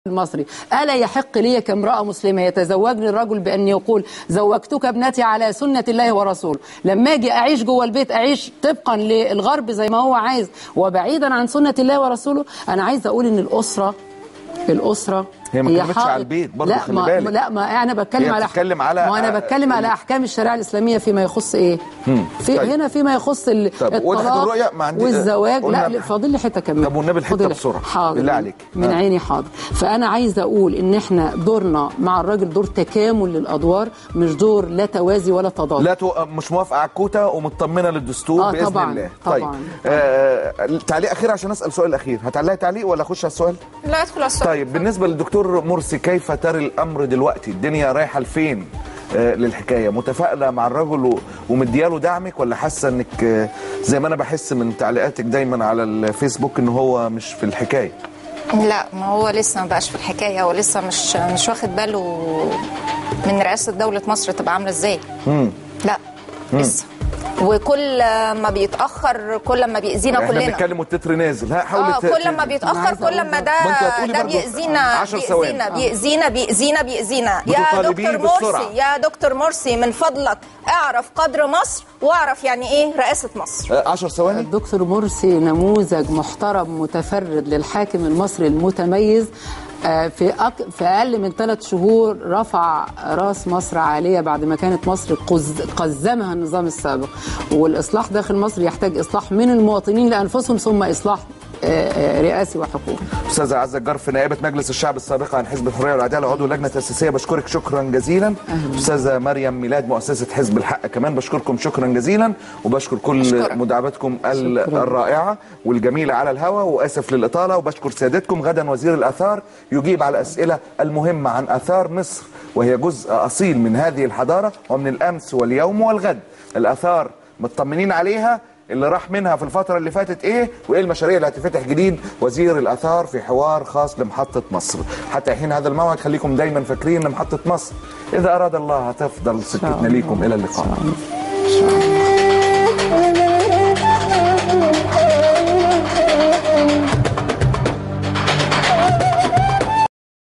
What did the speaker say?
المصري ألا يحق لي كامرأة مسلمة يتزوجني الرجل بأن يقول زوجتك ابنتي على سنة الله ورسوله لما أجي أعيش جوه البيت أعيش طبقا للغرب زي ما هو عايز وبعيدا عن سنة الله ورسوله أنا عايز أقول إن الأسرة الأسرة هي ما كلمتش حائط- على البيت برضه لا خلي ما بالك. لا ما انا بتكلم هي على بتتكلم على- ما انا بتكلم على احكام الشريعه الاسلاميه فيما يخص ايه في طيب. هنا فيما يخص ال- طب وضحت الطلاق الرؤية؟ ما عندي- والزواج قلنا- لا فاضل لي حته كمان طب والنبي الحتة فاضل لي- بسرعة. حاضر بالله عليك. من آه. عيني حاضر فانا عايزه اقول ان احنا دورنا مع الراجل دور تكامل للادوار مش دور لا توازي ولا تضاد لا تو... مش موافقه على الكوتا ومطمنه للدستور آه، باذن طبعاً، الله طبعاً. طيب آه... تعليق اخير عشان اسال سؤال اخير هتعلقي تعليق ولا اخش على السؤال لا ادخل على السؤال طيب بالنسبه للدكتور مرسي كيف ترى الامر دلوقتي الدنيا رايحه لفين آه، للحكايه متفائله مع الرجل و- ومدياله دعمك ولا حاسه انك آه، زي ما انا بحس من تعليقاتك دايما على الفيسبوك ان هو مش في الحكايه لا ما هو لسه ما بقاش في الحكايه هو لسه مش مش واخد باله من رئاسه دوله مصر تبقى عامله ازاي لا لسه وكل ما بيتاخر كل ما بيأذينا احنا كلنا بنتكلم والتتر نازل ها حاولي اه ت- كل ما ت- بيتاخر عايزة كل ما ده أقول ما أنت هتقولي ده برضو بيأذينا عشر ثواني. بيأذينا بيأذينا بيأذينا بيأذينا يا بتطالبيه دكتور بالسرعة. مرسي يا دكتور مرسي من فضلك اعرف قدر مصر واعرف يعني ايه رئاسه مصر آه، 10 ثواني الدكتور مرسي نموذج محترم متفرد للحاكم المصري المتميز آه، في أك... في اقل من ثلاث شهور رفع راس مصر عاليه بعد ما كانت مصر قز... قزمها النظام السابق والاصلاح داخل مصر يحتاج اصلاح من المواطنين لانفسهم ثم اصلاح آه، آه، رئاسي وحكومي استاذه عزه الجرف نائبه مجلس الشعب السابقه عن حزب الحريه والعداله عضو لجنه تاسيسيه بشكرك شكرا جزيلا استاذه مريم ميلاد مؤسسه حزب الحق كمان بشكركم شكرا جزيلا وبشكر كل أشكرك. مداعبتكم ال- الرائعه والجميله على الهواء واسف للاطاله وبشكر سيادتكم غدا وزير الاثار يجيب على الاسئله المهمه عن اثار مصر وهي جزء اصيل من هذه الحضاره ومن الامس واليوم والغد الاثار مطمنين عليها اللي راح منها في الفترة اللي فاتت ايه وايه المشاريع اللي هتفتح جديد وزير الاثار في حوار خاص لمحطة مصر حتى حين هذا الموعد خليكم دايما فاكرين ان محطة مصر اذا اراد الله هتفضل سكتنا ليكم الى اللقاء إن شاء الله.